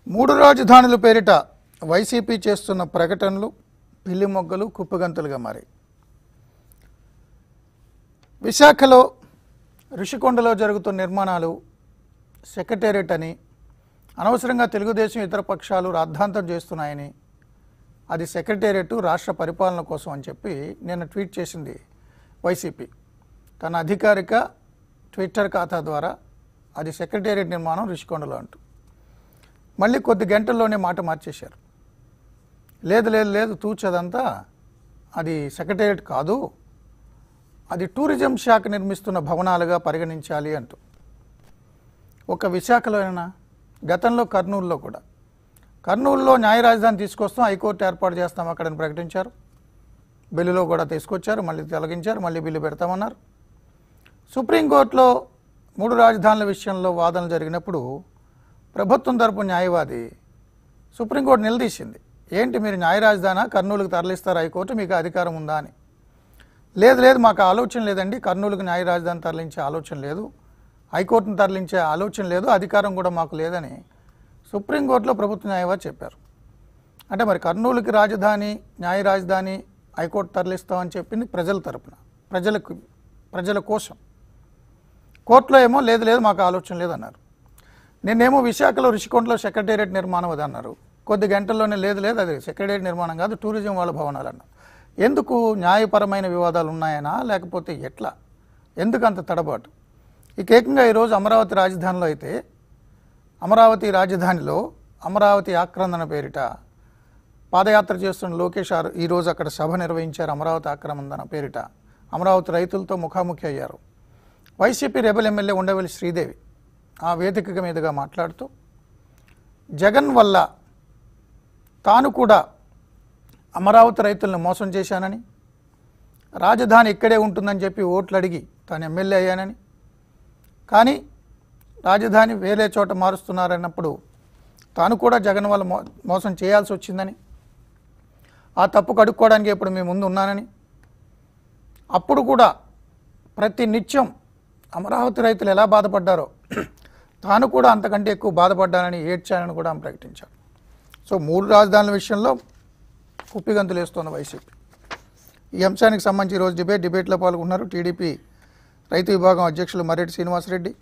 మూడు రాజధానుల పేరిట వైసీపీ చేస్తున్న ప్రకటనలు పిల్లి మొగ్గలు కుప్పగంతులుగా మారాయి విశాఖలో ఋషికొండలో జరుగుతున్న నిర్మాణాలు సెక్రటేరియట్ అని అనవసరంగా తెలుగుదేశం ఇతర పక్షాలు రాద్ధాంతం చేస్తున్నాయని అది సెక్రటేరియట్ రాష్ట్ర పరిపాలన కోసం అని చెప్పి నిన్న ట్వీట్ చేసింది వైసీపీ తన అధికారిక ట్విట్టర్ ఖాతా ద్వారా అది సెక్రటేరియట్ నిర్మాణం ఋషికొండలో అంటూ మళ్ళీ కొద్ది గంటల్లోనే మాట మార్చేశారు లేదు లేదు లేదు తూచదంతా అది సెక్రటేరియట్ కాదు అది టూరిజం శాఖ నిర్మిస్తున్న భవనాలుగా పరిగణించాలి అంటూ ఒక విశాఖలోనైనా గతంలో కర్నూలులో కూడా కర్నూలులో న్యాయ రాజధాని తీసుకొస్తాం హైకోర్టు ఏర్పాటు చేస్తాం అక్కడని ప్రకటించారు బిల్లులో కూడా తీసుకొచ్చారు మళ్ళీ తొలగించారు మళ్ళీ బిల్లు పెడతామన్నారు సుప్రీంకోర్టులో మూడు రాజధానుల విషయంలో వాదనలు జరిగినప్పుడు ప్రభుత్వం తరపు న్యాయవాది సుప్రీంకోర్టు నిలదీసింది ఏంటి మీరు న్యాయ రాజధాని కర్నూలుకు తరలిస్తారు హైకోర్టు మీకు అధికారం ఉందా అని లేదు లేదు మాకు ఆలోచన లేదండి కర్నూలుకు న్యాయ రాజధాని తరలించే ఆలోచన లేదు హైకోర్టును తరలించే ఆలోచన లేదు అధికారం కూడా మాకు లేదని సుప్రీంకోర్టులో ప్రభుత్వ న్యాయవాది చెప్పారు అంటే మరి కర్నూలుకి రాజధాని న్యాయ రాజధాని హైకోర్టు తరలిస్తామని చెప్పింది ప్రజల తరపున ప్రజలకు ప్రజల కోసం కోర్టులో ఏమో లేదు లేదు మాకు ఆలోచన లేదన్నారు నిన్నేమో విశాఖలో రిషికొండలో సెక్రటేరియట్ నిర్మాణం అది అన్నారు కొద్ది గంటల్లోనే లేదు లేదు అది సెక్రటేరియట్ నిర్మాణం కాదు టూరిజం వాళ్ళ భవనాలు అన్నారు ఎందుకు న్యాయపరమైన వివాదాలు ఉన్నాయనా లేకపోతే ఎట్లా ఎందుకు అంత తడబాటు ఇక ఏకంగా ఈరోజు అమరావతి రాజధానిలో అయితే అమరావతి రాజధానిలో అమరావతి ఆక్రందన పేరిట పాదయాత్ర చేస్తున్న లోకేష్ ఆర్ ఈరోజు అక్కడ సభ నిర్వహించారు అమరావతి ఆక్రమణ పేరిట అమరావతి రైతులతో ముఖాముఖి అయ్యారు YCP rebel MLA Undavalli Sridevi ఆ వేదిక మీదుగా మాట్లాడుతూ జగన్ వల్ల తాను కూడా అమరావతి రైతులను మోసం చేశానని రాజధాని ఇక్కడే ఉంటుందని చెప్పి ఓట్లు అడిగి తాను ఎమ్మెల్యే అయ్యానని కానీ రాజధాని వేరే చోట మారుస్తున్నారన్నప్పుడు తాను కూడా జగన్ వల్ల మో మోసం చేయాల్సి వచ్చిందని ఆ తప్పు కడుక్కోవడానికి ఇప్పుడు మీ ముందు ఉన్నానని అప్పుడు కూడా ప్రతి నిత్యం అమరావతి రైతులు ఎలా బాధపడ్డారో తాను కూడా అంతకంటే ఎక్కువ బాధపడ్డానని ఏడ్చానని కూడా ఆమె ప్రకటించారు సో మూడు రాజధానుల విషయంలో కుప్పిగంతులు వేస్తోన్న వైసీపీ ఈ అంశానికి సంబంధించి ఈరోజు డిబేట్ డిబేట్లో పాల్గొన్నారు టీడీపీ రైతు విభాగం అధ్యక్షులు మర్రెడ్డి శ్రీనివాసరెడ్డి